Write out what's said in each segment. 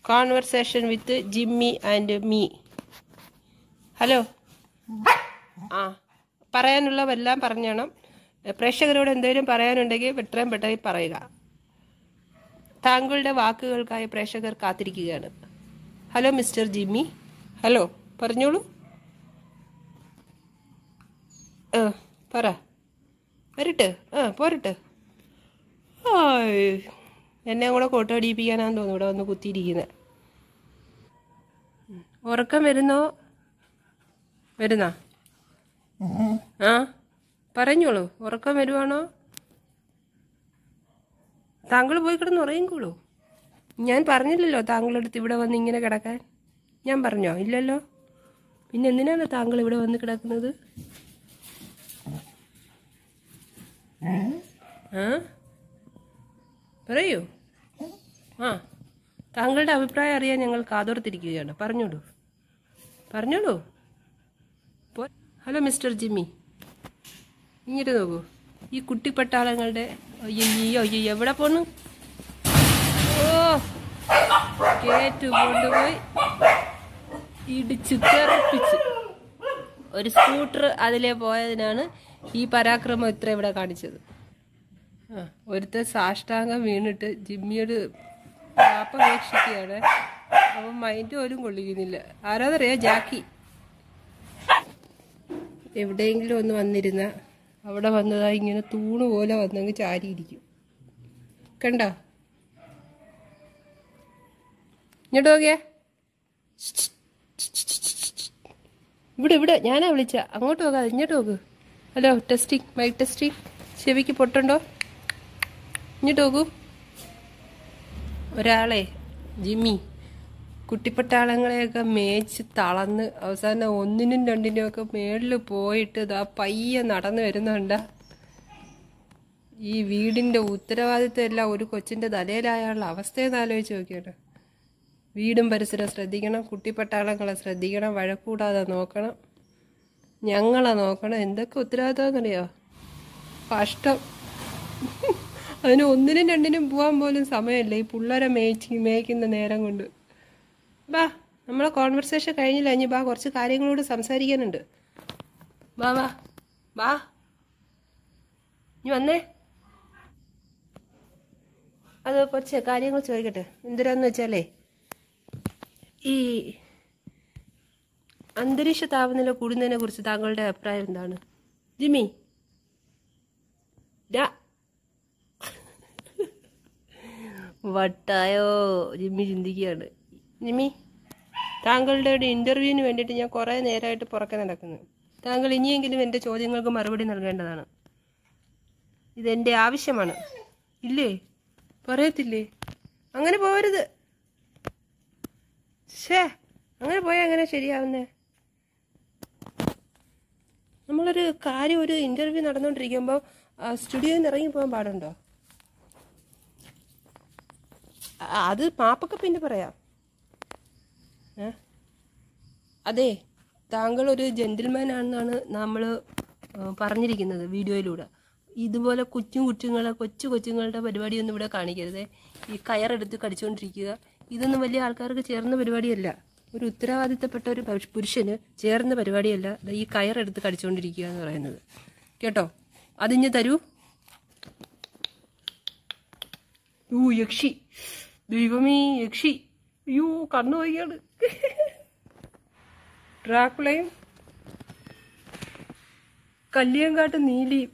Conversation with Jimmy and me hello ആ പറയാനുള്ളതെല്ലാം പറഞ്ഞോണം പ്രേക്ഷകരോട് എന്തെങ്കിലും പറയാനുണ്ടെങ്കിൽ എത്രയും പെട്ടെന്ന് പറയുക താങ്കളുടെ വാക്കുകൾക്കായി പ്രേക്ഷകർ കാത്തിരിക്കുകയാണ് ഹലോ മിസ്റ്റർ ജിമ്മി ഹലോ പറഞ്ഞോളൂ ആ പറ വരട്ടെ ആ പോരട്ടെ ആയ്. എന്നെ കൂടെ കോട്ടടിപ്പിക്കാനാന്ന് തോന്നുന്നു ഇവിടെ വന്ന് കുത്തിയിരിക്കുന്നത് ഉറക്കം വരുന്നോ വരുന്നാ ആ പറഞ്ഞോളൂ ഉറക്കം വരുവാണോ താങ്കൾ പോയി കിടന്ന് ഉറങ്ങിക്കോളൂ ഞാൻ പറഞ്ഞില്ലല്ലോ താങ്കളുടെ അടുത്ത് ഇവിടെ വന്ന് ഇങ്ങനെ കിടക്കാൻ ഞാൻ പറഞ്ഞോ ഇല്ലല്ലോ പിന്നെ എന്തിനാണ് താങ്കൾ ഇവിടെ വന്ന് കിടക്കുന്നത് ആ പറയൂ ആ താങ്കളുടെ അഭിപ്രായം അറിയാൻ ഞങ്ങൾ കാതോർത്തിരിക്കുകയാണ് പറഞ്ഞോളൂ പറഞ്ഞോളൂ പോ- ഹലോ മിസ്റ്റർ ജിമ്മി ഇങ്ങോട്ട് നോക്കൂ ഈ കുട്ടിപ്പട്ടാളങ്ങളുടെ അയ്യോ അയ്യോ എവിടെ പോണു ഓ കേറ്റ് കൊണ്ടുപോയി ഇടിച്ച് തെറിപ്പിച്ച് ഒരു സ്കൂട്ടർ അതിലെ പോയതിനാണ് ഈ പരാക്രമം ഇത്ര ഇവിടെ കാണിച്ചത് ആ ഒരുത്തൻ സാഷ്ടാംഗം വീണിട്ട് ജിമ്മിയോട് പാപ്പ വീക്ഷിക്കുകയാണ് അവൻ മൈൻഡ് പോലും കൊള്ളിക്കുന്നില്ല ആരാന്നറിയാ ജാക്കി എവിടെയെങ്കിലും ഒന്ന് വന്നിരുന്ന അവിടെ വന്നതാ ഇങ്ങനെ തൂണ് പോലെ വന്നെങ്കിൽ ചാരിയിരിക്കും കണ്ടോ ഇങ്ങോട്ട് നോക്കിയേ ഇവിടെ ഇവിടെ ഞാനാ വിളിച്ച അങ്ങോട്ട് നോക്കാതെ ഇങ്ങോട്ട് നോക്ക് ഹലോ ടെസ്റ്റിംഗ് മൈക്ക് ടെസ്റ്റിംഗ് ചെവിക്ക് പൊട്ടുണ്ടോ ഇങ്ങോട്ട് നോക്കൂ ഒരാളെ ജിമ്മി കുട്ടിപ്പട്ടാളങ്ങളെയൊക്കെ മേച്ച് തളർന്ന് അവസാനം ഒന്നിനും രണ്ടിനും ഒക്കെ മേളിൽ പോയിട്ട് ഇതാ പയ്യെ നടന്നു വരുന്നുണ്ട ഈ വീടിന്റെ ഉത്തരവാദിത്വം എല്ലാം ഒരു കൊച്ചിന്റെ തലയിലായുള്ള അവസ്ഥയെന്ന് ആലോചിച്ച് നോക്കിയാണ് വീടും പരിസരം ശ്രദ്ധിക്കണം കുട്ടിപ്പട്ടാളങ്ങളെ ശ്രദ്ധിക്കണം വഴക്കൂടാതെ നോക്കണം ഞങ്ങളെ നോക്കണം എന്തൊക്കെ ഉത്തരവാദിത്തമെന്നറിയോ കഷ്ടം അതിന് ഒന്നിനും രണ്ടിനും പോകാൻ പോലും സമയമില്ല ഈ പിള്ളേരെ മേയ്ച്ച് മേയ്ക്കുന്ന നേരം കൊണ്ട് ബാ നമ്മളെ കോൺവെർസേഷൻ കഴിഞ്ഞില്ല ഇനി ബാ കുറച്ച് കാര്യങ്ങളോട് സംസാരിക്കാനുണ്ട് ബാ വാ ബാ ഇനി വന്നേ അത് കുറച്ച് കാര്യങ്ങൾ ചോദിക്കട്ടെ എന്തിനാന്ന് വെച്ചാലേ ഈ അന്തരീക്ഷ താപനില കൂടുന്നതിനെ കുറിച്ച് താങ്കളുടെ അഭിപ്രായം എന്താണ് ജിമ്മി ഡാ. വട്ടായോ ജിമ്മി ചിന്തിക്കുകയാണ് ജിമ്മി താങ്കളുടെ ഒരു ഇന്റർവ്യൂവിന് വേണ്ടിയിട്ട് ഞാൻ കുറേ നേരമായിട്ട് പുറക്കെ നടക്കുന്നു താങ്കൾ ഇനിയെങ്കിലും എൻ്റെ ചോദ്യങ്ങൾക്ക് മറുപടി നൽകേണ്ടതാണ് ഇതെൻ്റെ ആവശ്യമാണ് ഇല്ലേ പറയത്തില്ലേ അങ്ങനെ പോരുത് ഷേ അങ്ങനെ പോയാൽ അങ്ങനെ ശരിയാവുന്നേ നമ്മളൊരു കാര്യം ഒരു ഇന്റർവ്യൂ നടന്നുകൊണ്ടിരിക്കുമ്പോൾ സ്റ്റുഡിയോയിൽ നിന്ന് ഇറങ്ങി പോകാൻ പാടുണ്ടോ ആ, അത് മാപ്പൊക്കെ പിന്നെ പറയാം ഏ? അതെ താങ്കൾ ഒരു ജെന്റിൽമാൻ ആണെന്നാണ് നമ്മൾ പറഞ്ഞിരിക്കുന്നത് വീഡിയോയിലൂടെ ഇതുപോലെ കൊച്ചും കുച്ചുങ്ങളെ കൊച്ചു കൊച്ചുങ്ങളുടെ പരിപാടിയൊന്നും ഇവിടെ കാണിക്കരുത് ഈ കയറെടുത്ത് കടിച്ചുകൊണ്ടിരിക്കുക ഇതൊന്നും വലിയ ആൾക്കാർക്ക് ചേർന്ന പരിപാടിയല്ല ഒരു ഉത്തരവാദിത്തപ്പെട്ട ഒരു പുരുഷ- പുരുഷന് ചേർന്ന പരിപാടിയല്ല ദാ ഈ കയറെടുത്ത് കടിച്ചുകൊണ്ടിരിക്കുക എന്ന് പറയുന്നത് കേട്ടോ അതിഞ്ഞ് തരൂ ഊ യക്ഷി ദൈവമേ യക്ഷി അയ്യോ കണ്ണു വയ്യാണ് ഡ്രാക്കുളയും കല്ലിയങ്കാട്ട് നീലിയും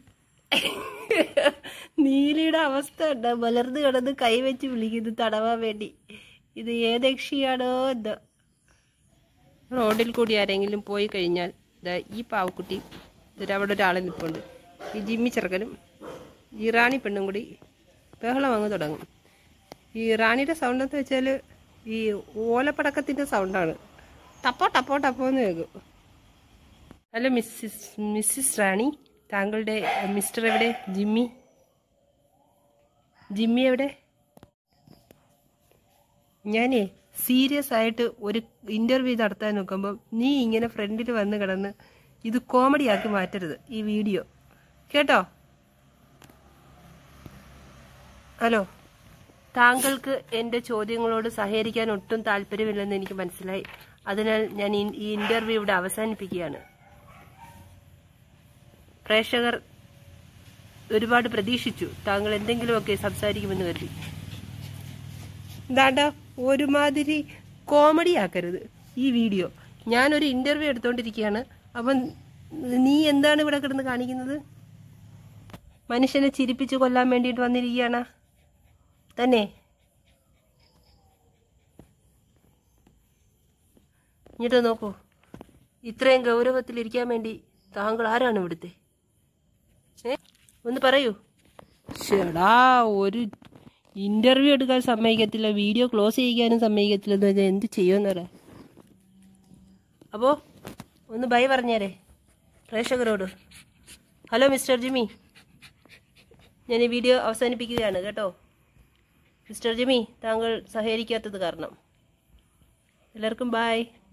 നീലിയുടെ അവസ്ഥ ഉണ്ട് മലർന്ന് കിടന്ന് കൈവച്ച് വിളിക്കുന്നു തടവാൻ വേണ്ടി ഇത് ഏത് യക്ഷിയാണോ എന്തോ റോഡിൽ കൂടി ആരെങ്കിലും പോയി കഴിഞ്ഞാൽ ദാ ഈ പാവക്കുട്ടി ദാ അവിടെ ഒരാളെ നിൽപ്പുണ്ട് ഈ ജിമ്മി ചെറുക്കനും ഈ റാണി പെണ്ണും കൂടി ബഹളം അങ്ങ് തുടങ്ങും ഈ റാണിയുടെ സൗണ്ട് എന്ന് വെച്ചാൽ ഈ ഓലപ്പടക്കത്തിൻ്റെ സൗണ്ടാണ് ടപ്പോ ടപ്പോ ടപ്പോ എന്ന് കേൾക്കും ഹലോ മിസ്സിസ് മിസ്സിസ് റാണി താങ്കളുടെ മിസ്റ്റർ എവിടെ ജിമ്മി ജിമ്മി എവിടെ ഞാനേ സീരിയസ് ആയിട്ട് ഒരു ഇന്റർവ്യൂ നടത്താൻ നോക്കുമ്പോൾ നീ ഇങ്ങനെ ഫ്രണ്ടിൽ വന്ന് കിടന്ന് ഇത് കോമഡി ആക്കി മാറ്റരുത് ഈ വീഡിയോ കേട്ടോ ഹലോ താങ്കൾക്ക് എൻ്റെ ചോദ്യങ്ങളോട് സഹകരിക്കാൻ ഒട്ടും താല്പര്യമില്ലെന്ന് എനിക്ക് മനസ്സിലായി അതിനാൽ ഞാൻ ഈ ഈ ഇന്റർവ്യൂ ഇവിടെ അവസാനിപ്പിക്കുകയാണ് പ്രേക്ഷകർ ഒരുപാട് പ്രതീക്ഷിച്ചു താങ്കൾ എന്തെങ്കിലുമൊക്കെ സംസാരിക്കുമെന്ന് കരുതി എന്താണ്ട ഒരുമാതിരി കോമഡി ആക്കരുത് ഈ വീഡിയോ ഞാനൊരു ഇന്റർവ്യൂ എടുത്തോണ്ടിരിക്കുകയാണ് അപ്പം നീ എന്താണ് ഇവിടെ കിടന്ന് കാണിക്കുന്നത് മനുഷ്യനെ ചിരിപ്പിച്ച് കൊല്ലാൻ വേണ്ടിയിട്ട് വന്നിരിക്കുകയാണ് തന്നെ ഇങ്ങോട്ട് നോക്കൂ ഇത്രയും ഗൗരവത്തിലിരിക്കാൻ വേണ്ടി താങ്കൾ ആരാണ് ഇവിടുത്തെ ഏ ഒന്ന് പറയൂ ചേടാ ഒരു ഇന്റർവ്യൂ എടുക്കാൻ സമ്മതിക്കത്തില്ല വീഡിയോ ക്ലോസ് ചെയ്യിക്കാനും സമ്മതിക്കത്തില്ല എന്ന് പറഞ്ഞാൽ എന്ത് ചെയ്യുമെന്ന് പറയാം അപ്പോൾ ഒന്ന് ബൈ പറഞ്ഞേരെ പ്രേക്ഷകരോട് ഹലോ മിസ്റ്റർ ജിമ്മി ഞാൻ ഈ വീഡിയോ അവസാനിപ്പിക്കുകയാണ് കേട്ടോ മിസ്റ്റർ ജിമ്മി താങ്കൾ സഹകരിക്കാത്തത് കാരണം എല്ലാവർക്കും ബായ്